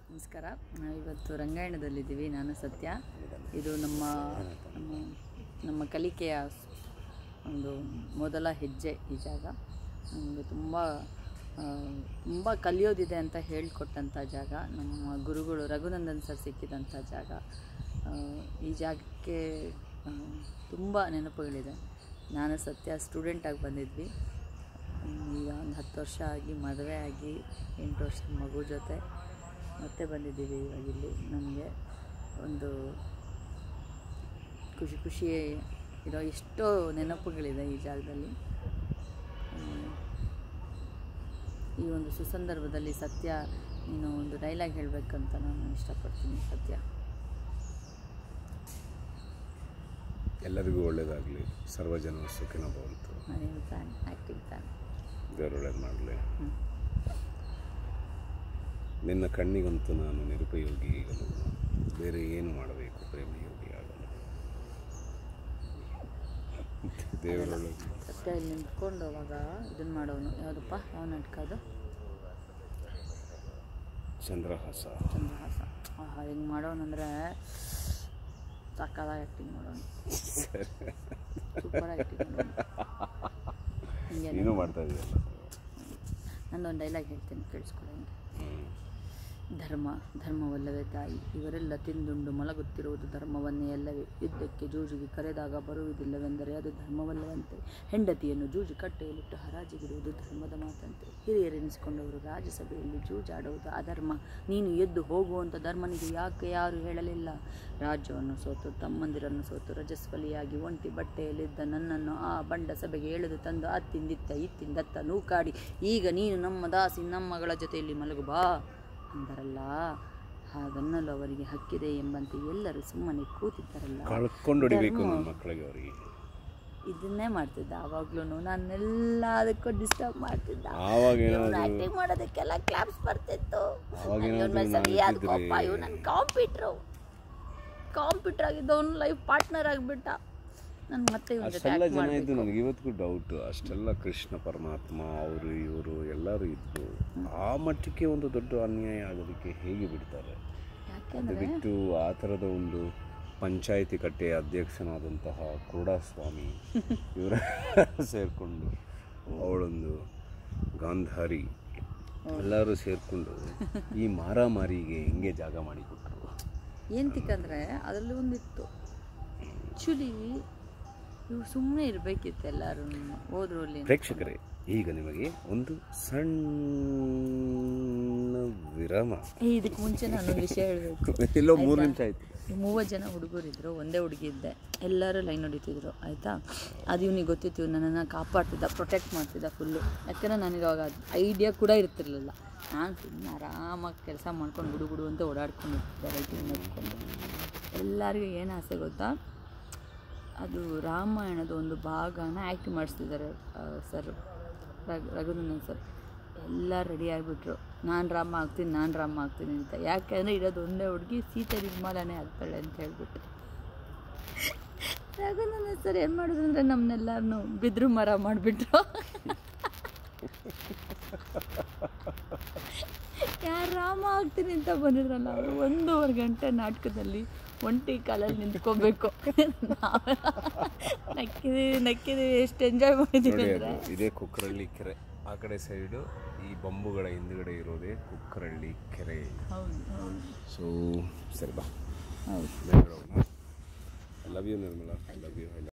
ನಮಸ್ಕಾರ ನಾವು ಇವತ್ತು ರಂಗಾಯಣದಲ್ಲಿದ್ದೀವಿ ನಾನು ಸತ್ಯ ಇದು ನಮ್ಮ ನಮ್ಮ ನಮ್ಮ ಕಲಿಕೆಯ ಒಂದು ಮೊದಲ ಹೆಜ್ಜೆ ಈ ಜಾಗ ನಮಗೆ ತುಂಬ ಆ, ತುಂಬ ಕಲಿಯೋದಿದೆ ಅಂತ ಹೇಳಿಕೊಟ್ಟಂಥ ಜಾಗ ನಮ್ಮ ಗುರುಗಳು ರಘುನಂದನ್ ಸರ್ ಸಿಕ್ಕಿದಂಥ ಜಾಗ ಆ, ಈ ಜಾಗಕ್ಕೆ ಆ, ತುಂಬ ನೆನಪುಗಳಿದೆ ನಾನು ಸತ್ಯ ಸ್ಟೂಡೆಂಟಾಗಿ ಬಂದಿದ್ವಿ ಹ್ಮ್, ಈಗ ಒಂದು ಹತ್ತು ವರ್ಷ ಆಗಿ ಮದುವೆ ಆಗಿ ಎಂಟು ವರ್ಷ ಮಗು ಜೊತೆ ಮತ್ತೆ ಬಂದಿದ್ದೀವಿ ಇವಾಗ ಇಲ್ಲಿ ನಮಗೆ ಒಂದು ಖುಷಿ ಖುಷಿ ಇರೋ ಎಷ್ಟೋ ನೆನಪುಗಳಿದೆ ಈ ಜಾಗದಲ್ಲಿ ಹ್ಮ್, ಈ ಒಂದು ಸುಸಂದರ್ಭದಲ್ಲಿ ಸತ್ಯ ನೀನು ಒಂದು ಡೈಲಾಗ್ ಹೇಳಬೇಕಂತ ನಾನು ಇಷ್ಟಪಡ್ತೀನಿ ಸತ್ಯ ಎಲ್ಲರಿಗೂ ಒಳ್ಳೆಯದಾಗಲಿ ಸರ್ವಜನ ಸುಖಿನ ಭವಂತು ನಾನೇನು ಫ್ಯಾನ್ ಆ್ಯಕ್ಟಿಂಗ್ ಫ್ಯಾನ್ ದೇವರು ಒಳ್ಳೇದು ಮಾಡಲಿ ಹ್ಞೂ ನಿನ್ನ ಕಣ್ಣಿಗಂತೂ ನಾನು ನಿರುಪಯೋಗಿ ಈಗಲು ಬೇರೆ ಏನು ಮಾಡಬೇಕು ಪ್ರೇಮಯೋಗಿ ಆಗಲು ದೇವರೊಳಗೆ ಸತ್ಯ ಇಲ್ಲಿ ನಿಂತ್ಕೊಂಡು ಅವಾಗ ಇದನ್ನು ಮಾಡೋನು ಯಾವುದಪ್ಪ ಯಾವ ನಾಟಕ ಅದು ಚಂದ್ರಹಾಸ ಚಂದ್ರಹಾಸ ಆಹಾ ಹೆಂಗೆ ಮಾಡೋನಂದ್ರೆ ಸಕ್ಕದಾಗಿ ಆ್ಯಕ್ಟಿಂಗ್ ಮಾಡೋನು ಸೂಪರ್ ಆ್ಯಕ್ಟಿಂಗ್ ಮಾಡೋನು ಹಿಂಗೆ ನೀನು ಮಾಡ್ತಾ ಇದೆಯಲ್ಲ ನಂದೊಂದು ಡೈಲಾಗ್ ಹೇಳ್ತೀನಿ ಕೇಳಿಸ್ಕೊಳ್ಳಿ ಹಂಗೆ ಹ್ಞೂ ಧರ್ಮ ಧರ್ಮವಲ್ಲವೇ ತಾಯಿ ಇವರೆಲ್ಲ ತಿಂದುಂಡು ಮಲಗುತ್ತಿರುವುದು ಧರ್ಮವನ್ನೇ ಅಲ್ಲವೇ ಯುದ್ಧಕ್ಕೆ ಜೂಜಿಗೆ ಕರೆದಾಗ ಬರುವುದಿಲ್ಲವೆಂದರೆ ಅದು ಧರ್ಮವಲ್ಲವಂತೆ ಹೆಂಡತಿಯನ್ನು ಜೂಜು ಕಟ್ಟೆಯಲ್ಲಿಟ್ಟು ಹರಾಜಿಗಿಡುವುದು ಧರ್ಮದ ಮಾತಂತೆ ಹಿರಿಯರೆನಿಸಿಕೊಂಡವರು ರಾಜ್ಯಸಭೆಯಲ್ಲಿ ಜೂಜಾಡುವುದು ಅಧರ್ಮ ನೀನು ಎದ್ದು ಹೋಗುವಂಥ ಧರ್ಮನಿಗೆ ಯಾಕೆ ಯಾರು ಹೇಳಲಿಲ್ಲ ರಾಜ್ಯವನ್ನು ಸೋತು ತಮ್ಮಂದಿರನ್ನು ಸೋತು ರಜಸ್ವಲಿಯಾಗಿ ಒಂಟಿ ಬಟ್ಟೆಯಲ್ಲಿದ್ದ ನನ್ನನ್ನು ಆ ಬಂಡ ಸಭೆಗೆ ಎಳೆದು ತಂದು ಅತ್ತಿಂದಿತ್ತ ಇತ್ತಿಂದತ್ತ ನೂಕಾಡಿ ಈಗ ನೀನು ನಮ್ಮ ದಾಸಿ ನಮ್ಮಗಳ ಜೊತೆಯಲ್ಲಿ ಮಲಗು ಬಾ ಅಂದರಲ್ಲ ಹಾಗನ್ನಲು ಅವರಿಗೆ ಹಕ್ಕಿದೆ ಎಂಬಂತೆ ಎಲ್ಲರೂ ಸುಮ್ಮನೆ ಕೂತಿದ್ದರಲ್ಲ ಕಳ್ಕೊಂಡು ಹೊಡಿಬೇಕು ಧರ್ಮ- ನನ್ನ ಮಕ್ಕಳಿಗೆ ಅವರಿಗೆ ಇದನ್ನೇ ಮಾಡ್ತಿದ್ದ ಆವಾಗ್ಲೂ ನಾನೆಲ್ಲ ಅದಕ್ಕೂ ಡಿಸ್ಟರ್ಬ್ ಮಾಡ್ತಿದ್ದ ಆವಾಗ ಇವ್ನು ಏನಾದ್ರು ಆಕ್ಟಿಂಗ್ ಮಾಡೋದಕ್ಕೆಲ್ಲ ಕ್ಲಾಪ್ಸ್ ಬರ್ತಿತ್ತು ಅವಾಗ ಇವನ್ ಏನಾದ್ರು ಮೇಲೆ ನಾನು ಸರಿಯಾದ ಇದ್ದಿದ್ರೆ- ಕೋಪ ಇವ್ ನನ್ನ ಕಾಂಪಿಟ್ರು ಕಾಂಪಿಟ್ರ್ ಆಗಿದ್ದವನು ಲೈಫ್ ಪಾರ್ಟ್ನರ್ ಆಗಿಬಿಟ್ಟ ನಾನು ಮತ್ತೆ ಇವನ ಜೊತೆ ಅಷ್ಟೆಲ್ಲ act ಜನ ಮಾಡ್ಬೇಕು. ಇದ್ದು ನನಗೆ ಇವತ್ತಿಗೂ ಡೌಟ್ ಅಷ್ಟೆಲ್ಲ ಕೃಷ್ಣ ಪರಮಾತ್ಮ ಅವರು ಇವರು ಎಲ್ಲರೂ ಇದ್ದು ಆ ಮಟ್ಟಕ್ಕೆ ಒಂದು ದೊಡ್ಡ ಅನ್ಯಾಯ ಆಗೋದಕ್ಕೆ ಹೇಗೆ ಬಿಡ್ತಾರೆ ಅದು ಯಾಕೆಂದ್ರೆ ಬಿಟ್ಟು ಆ ಥರದ ಒಂದು ಪಂಚಾಯಿತಿ ಕಟ್ಟೆಯ ಅಧ್ಯಕ್ಷನಾದಂತಹ ಕುರುಡಾಸ್ವಾಮಿ ಇವರ ಸೇರಿಕೊಂಡು ಅವಳೊಂದು ಗಾಂಧಾರಿ ಎಲ್ಲರೂ ಸೇರಿಕೊಂಡು ಈ ಮಾರಾಮಾರಿಗೆ ಹೆಂಗೆ ಜಾಗ ಮಾಡಿಕೊಟ್ರು ಏಂತಿಕಂದ್ರೆ ಅದರಲ್ಲಿ ಒಂದಿತ್ತು ಆ್ಯಕ್ಚುಲಿ ಇವ್ರು ಸುಮ್ಮನೆ ಇರಬೇಕಿತ್ತು ಎಲ್ಲರೂ ಹೋದ್ರು ಅಲ್ಲಿ ಪ್ರೇಕ್ಷಕರೇ ಈಗ ನಿಮಗೆ ಒಂದು ಸಣ್ಣ ವಿರಾಮ ಏ, ಇದಕ್ಕೆ ಮುಂಚೆ ನಾನೊಂದು ವಿಷಯ ಹೇಳಬೇಕು ಎಲ್ಲೋ ಮೂರು ನಿಮಿಷ ಆಯ್ತು ಮೂವತ್ತು ಜನ ಹುಡುಗರಿದ್ರು ಒಂದೇ ಹುಡುಗಿ ಇದ್ದೆ ಎಲ್ಲರೂ ಲೈನ್ ಹೊಡಿತಿದ್ರು ಆಯಿತಾ ಅದು ಇವ್ನಿಗೆ ಗೊತ್ತಿತ್ತು ಇವ್ನು ನನ್ನನ್ನು ಕಾಪಾಡ್ತಿದ್ದ ಪ್ರೊಟೆಕ್ಟ್ ಮಾಡ್ತಿದ್ದ ಫುಲ್ಲು ಯಾಕಂದರೆ ನನಗೆ ಅವಾಗ ಐಡಿಯಾ ಕೂಡ ಇರ್ತಿರ್ಲಿಲ್ಲ ನಾನು ಸುಮ್ಮನೆ ಆರಾಮಾಗಿ ಕೆಲಸ ಮಾಡ್ಕೊಂಡು ಗುಡು ಗುಡು ಅಂತ ಓಡಾಡ್ಕೊಂಡಿರ್ತಿದ್ದೆ ರೈಟಿಂಗ್ ನೋಡ್ಕೊಂಡು ಎಲ್ಲರಿಗೂ ಏನು ಆಸೆ ಗೊತ್ತಾ ಅದು ರಾಮಾಯಣದ ಒಂದು ಭಾಗನ ಆ್ಯಕ್ಟ್ ಮಾಡಿಸ್ತಿದ್ದಾರೆ ಸರ್ ರಘು ರಘುನಂದನ್ ಸರ್ ಎಲ್ಲ ರೆಡಿ ಆಗಿಬಿಟ್ರು ನಾನು ರಾಮ ಆಗ್ತೀನಿ ನಾನು ರಾಮ ಆಗ್ತೀನಿ ಅಂತ ಯಾಕೆಂದರೆ ಇರೋದು ಒಂದೇ ಹುಡುಗಿ ಸೀತೆ ನಿರ್ಮಲನೇ ಆಗ್ತಾಳೆ ಅಂತ ಹೇಳ್ಬಿಟ್ಟು ರಘುನಂದನ್ ಸರ್ ಏನು ಮಾಡಿದ್ರು ಅಂದರೆ ನಮ್ಮನ್ನೆಲ್ಲರನ್ನು ಬಿದ್ರು ಮರ ಮಾಡಿಬಿಟ್ರು ಯಾರು ರಾಮ ಆಗ್ತೀನಿ ಅಂತ ಬಂದಿದ್ರಲ್ಲ ಅವರು ಒಂದೂವರೆ ಗಂಟೆ ನಾಟಕದಲ್ಲಿ ಒಂಟಿ ಕಾಲಲ್ಲಿ ನಿಂತ್ಕೋಬೇಕು ನಾವೆಲ್ಲ ನಕ್ಕಿದೀವಿ ನಕ್ಕಿದೀವಿ ಎಷ್ಟು ಎಂಜಾಯ್ ಮಾಡಿದ್ದೀವಿ ನೋಡಿ ಅಂದರೆ ಅದು ಇದೇ ಕುಕ್ಕರಳ್ಳಿ ಕೆರೆ ಆ ಕಡೆ ಸೈಡು ಈ ಬಂಬುಗಳ ಹಿಂದುಗಡೆ ಇರೋದೇ ಕುಕ್ಕರಳ್ಳಿ ಕೆರೆ ಹೌದು ಹೌದು ಸೊ ಸರಿ ಬಾ ಹೌದು I love you Nirmala I love you I